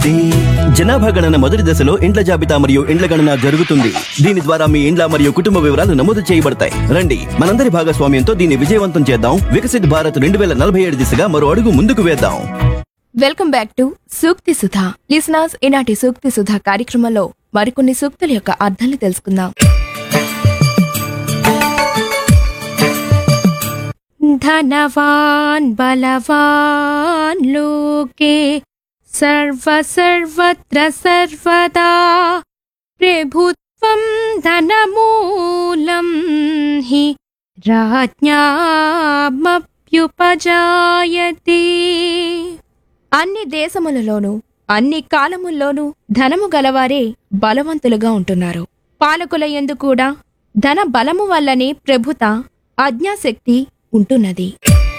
శక్తి జనాభా గణన మొదటి దశలో ఇండ్ల జాబితా మరియు ఇండ్ల గణన జరుగుతుంది దీని ద్వారా మీ ఇండ్ల మరియు కుటుంబ వివరాలు నమోదు చేయబడతాయి రండి మనందరి భాగస్వామ్యంతో దీన్ని విజయవంతం చేద్దాం వికసిత్ భారత్ రెండు వేల నలభై ఏడు దిశగా మరో అడుగు ముందుకు వేద్దాం వెల్కమ్ బ్యాక్ టు సూక్తి సుధా లిసనర్స్ ఈనాటి సూక్తి సుధా కార్యక్రమంలో మరికొన్ని సూక్తుల యొక్క అర్థాలు తెలుసుకుందాం ధనవాన్ బలవాన్ లోకే సర్వ సర్వత్ర సర్వదా ప్రభుత్వం ధనమూలం హి రాజ్ఞామప్యుపజాయతే అన్ని దేశములలోనూ అన్ని కాలముల్లోనూ ధనము గలవారే బలవంతులుగా ఉంటున్నారు పాలకుల యందు కూడా ధన బలము వల్లనే ప్రభుత ఆజ్ఞాశక్తి ఉంటున్నది